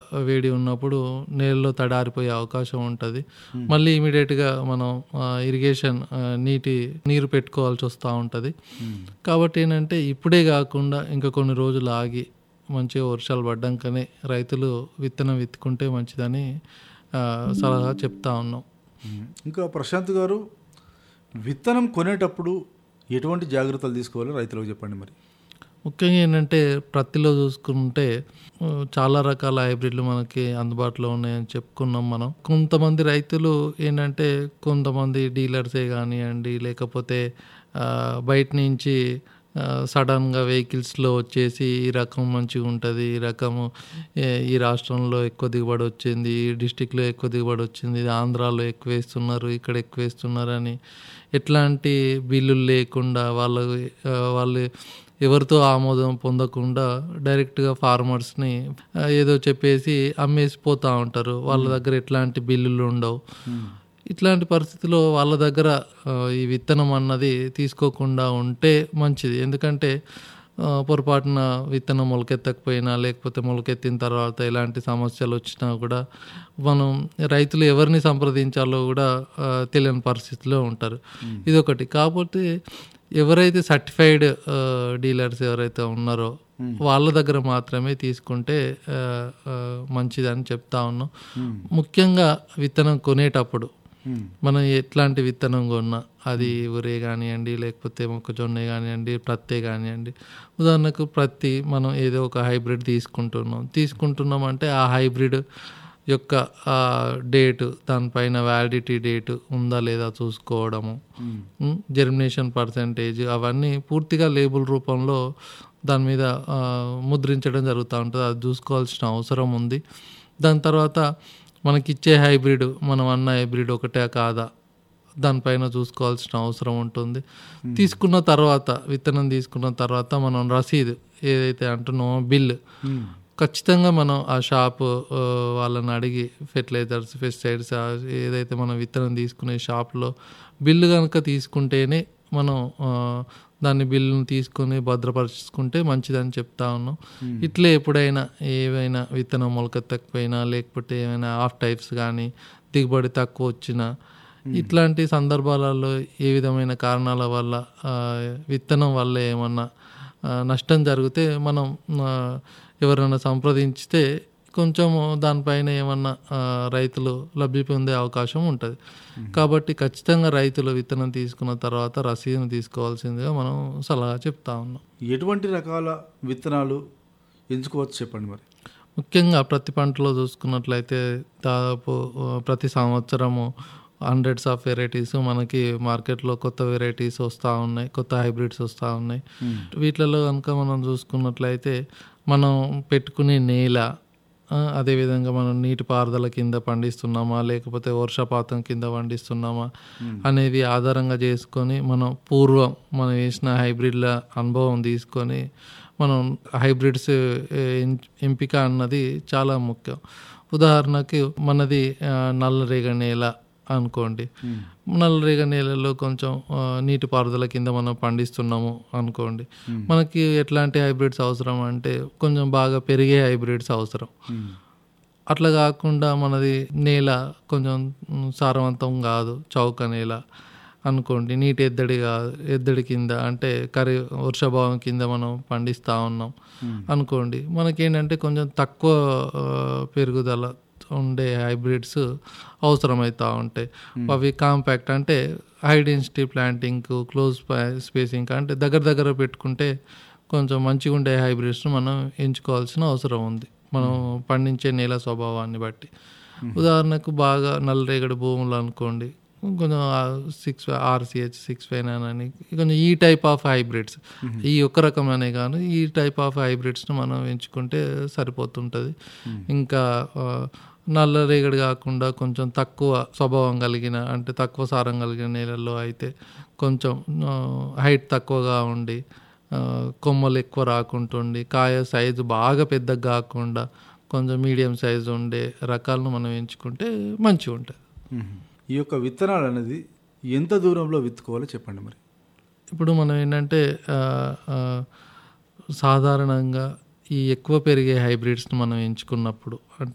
వేడి ఉన్నప్పుడు నేలలో తడారిపోయే అవకాశం ఉంటుంది మళ్ళీ ఇమీడియట్గా మనం ఇరిగేషన్ నీటి నీరు పెట్టుకోవాల్సి వస్తూ ఉంటుంది కాబట్టి ఏంటంటే ఇప్పుడే కాకుండా ఇంకా కొన్ని రోజులు ఆగి మంచిగా వర్షాలు పడ్డాకనే రైతులు విత్తనం విత్తుకుంటే మంచిదని ఆ, సలహా చెప్తా ఉన్నాం ఇంకా ప్రశాంత్ గారు విత్తనం కొనేటప్పుడు ఎటువంటి జాగ్రత్తలు తీసుకోవాలో రైతులకు చెప్పండి మరి ముఖ్యంగా ఏంటంటే ప్రత్తిలో చూసుకుంటే ఆ, చాలా రకాల హైబ్రిడ్లు మనకి అందుబాటులో ఉన్నాయని చెప్పుకున్నాం మనం కొంతమంది రైతులు ఏంటంటే కొంతమంది డీలర్సే కానివ్వండి లేకపోతే ఆ, బయట నుంచి ఆ, సడన్గా వెహికల్స్లో వచ్చేసి ఈ రకం మంచిగా ఉంటుంది ఈ రకము ఏ- ఈ రాష్ట్రంలో ఎక్కువ దిగుబడి వచ్చింది ఈ డిస్టిక్లో ఎక్కువ దిగుబడి వచ్చింది ఇది ఆంధ్రాలో ఎక్కువ వేస్తున్నారు ఇక్కడ ఎక్కువ వేస్తున్నారు అని ఎట్లాంటి బిల్లులు లేకుండా వాళ్ళ ఆ, వాళ్ళు ఎవరితో ఆమోదం పొందకుండా డైరెక్ట్గా ఫార్మర్స్ని ఆ, ఏదో చెప్పేసి అమ్మేసి పోతూ ఉంటారు వాళ్ళ దగ్గర ఎట్లాంటి బిల్లులు ఉండవు ఇట్లాంటి పరిస్థితిలో వాళ్ళ దగ్గర ఆ, ఈ విత్తనం అన్నది తీసుకోకుండా ఉంటే మంచిది ఎందుకంటే ఆ, పొరపాటున విత్తనం మొలకెత్తకపోయినా లేకపోతే మొలకెత్తిన తర్వాత ఎలాంటి సమస్యలు వచ్చినా కూడా మనం రైతులు ఎవరిని సంప్రదించాలో కూడా ఆ, తెలియని పరిస్థితిలో ఉంటారు ఇదొకటి కాకపోతే ఎవరైతే సర్టిఫైడ్ డీలర్స్ ఎవరైతే ఉన్నారో వాళ్ళ దగ్గర మాత్రమే తీసుకుంటే ఆ, ఆ, మంచిదని చెప్తా ఉన్నాం ముఖ్యంగా విత్తనం కొనేటప్పుడు మనం ఎట్లాంటి విత్తనం కొన్నా అది ఉరే కానివ్వండి లేకపోతే మొక్కజొన్న కానివ్వండి ప్రత్తే కానివ్వండి ఉదాహరణకు ప్రత్తి మనం ఏదో ఒక హైబ్రిడ్ తీసుకుంటున్నాం తీసుకుంటున్నాం అంటే ఆ హైబ్రిడ్ యొక్క ఆ డేటు దానిపైన వ్యాలిడిటీ డేటు ఉందా లేదా చూసుకోవడము జెర్మినేషన్ పర్సంటేజ్ అవన్నీ పూర్తిగా లేబుల్ రూపంలో దాని మీద ఆ, ముద్రించడం జరుగుతూ ఉంటుంది అది చూసుకోవాల్సిన అవసరం ఉంది దాని తర్వాత మనకిచ్చే హైబ్రిడ్ మనం అన్న హైబ్రిడ్ ఒకటే కాదా దానిపైన చూసుకోవాల్సిన అవసరం ఉంటుంది తీసుకున్న తర్వాత విత్తనం తీసుకున్న తర్వాత మనం రసీదు ఏదైతే అంటున్నామో బిల్ ఖచ్చితంగా మనం ఆ షాప్ ఆ, వాళ్ళని అడిగి ఫెర్టిలైజర్స్ పెస్టిసైడ్స్ ఏదైతే మనం విత్తనం తీసుకునే షాప్లో బిల్లు కనుక తీసుకుంటేనే మనం ఆ, దాన్ని బిల్లును తీసుకొని భద్రపరుచుకుంటే మంచిదని చెప్తా ఉన్నాం ఇట్లే ఎప్పుడైనా ఏవైనా విత్తనం మొలకెత్తకపోయినా లేకపోతే ఏమైనా ఆఫ్ టైప్స్ కానీ దిగుబడి తక్కువ వచ్చినా ఇట్లాంటి సందర్భాలలో ఏ విధమైన కారణాల వల్ల ఆ, విత్తనం వల్ల ఏమన్నా ఆ, నష్టం జరిగితే మనం ఆ, ఎవరైనా సంప్రదించితే కొంచెం దానిపైన ఏమన్నా ఆ, రైతులు లబ్ధి పొందే అవకాశం ఉంటుంది కాబట్టి ఖచ్చితంగా రైతులు విత్తనం తీసుకున్న తర్వాత రసీదును తీసుకోవాల్సిందిగా మనం సలహా చెప్తా ఉన్నాం ఎటువంటి రకాల విత్తనాలు ఎంచుకోవచ్చు చెప్పండి మరి ముఖ్యంగా ప్రతి పంటలో చూసుకున్నట్లయితే దాదాపు ఆ, ప్రతి సంవత్సరము హండ్రెడ్స్ ఆఫ్ వెరైటీస్ మనకి మార్కెట్లో కొత్త వెరైటీస్ వస్తూ ఉన్నాయి కొత్త హైబ్రిడ్స్ వస్తూ ఉన్నాయి వీటిలలో కనుక మనం చూసుకున్నట్లయితే మనం పెట్టుకునే నేల ఆ, అదేవిధంగా మనం నీటిపారుదల కింద పండిస్తున్నామా లేకపోతే వర్షపాతం కింద పండిస్తున్నామా అనేది ఆధారంగా చేసుకొని మనం పూర్వం మనం వేసిన హైబ్రిడ్ల అనుభవం తీసుకొని మనం హైబ్రిడ్స్ ఏ, ఎం- ఎంపిక అన్నది చాలా ముఖ్యం ఉదాహరణకి మనది ఆ, నల్లరేగ నేల అనుకోండి నల్లరేగ నేలలో కొంచెం ఆ, నీటిపారుదల కింద మనం పండిస్తున్నాము అనుకోండి మనకి ఎట్లాంటి హైబ్రిడ్స్ అవసరం అంటే కొంచెం బాగా పెరిగే హైబ్రిడ్స్ అవసరం అట్లా కాకుండా మనది నేల కొంచెం మ్, సారవంతం కాదు చౌక నేల అనుకోండి నీటి ఎద్దడి కాదు ఎద్దడి కింద అంటే కరి వర్షభావం కింద మనం పండిస్తూ ఉన్నాం అనుకోండి మనకేంటంటే కొంచెం తక్కువ ఆ, పెరుగుదల ఉండే హైబ్రిడ్స్ అవసరమవుతూ ఉంటాయి అవి కాంపాక్ట్ అంటే high density planting close spacing అంటే దగ్గర దగ్గర పెట్టుకుంటే కొంచెం మంచిగా ఉండే హైబ్రిడ్స్ను మనం ఎంచుకోవాల్సిన అవసరం ఉంది మనం పండించే నేల స్వభావాన్ని బట్టి ఉదాహరణకు బాగా నల్లరేగడి భూములు అనుకోండి కొంచెం six RCH six five nine అని కొంచెం ఈ టైప్ ఆఫ్ హైబ్రిడ్స్ ఈ ఒక్క రకమనే కానీ ఈ టైప్ ఆఫ్ హైబ్రిడ్స్ను మనం ఎంచుకుంటే సరిపోతుంటుంది ఇంకా ఆ, నల్లరేగడి కాకుండా కొంచెం తక్కువ స్వభావం కలిగిన అంటే తక్కువ సారం కలిగిన నేలల్లో అయితే కొంచెం హైట్ తక్కువగా ఉండి ఆ, కొమ్మలు ఎక్కువ రాకుంటుండి కాయ సైజు బాగా పెద్దగా కాకుండా కొంచెం మీడియం సైజు ఉండే రకాలను మనం ఎంచుకుంటే మంచిగా ఉంటుంది ఈ యొక్క విత్తనాలు అనేది ఎంత దూరంలో విత్తుకోవాలో చెప్పండి మరి ఇప్పుడు మనం ఏంటంటే ఆ, ఆ, సాధారణంగా ఈ ఎక్కువ పెరిగే హైబ్రిడ్స్ని మనం ఎంచుకున్నప్పుడు అంటే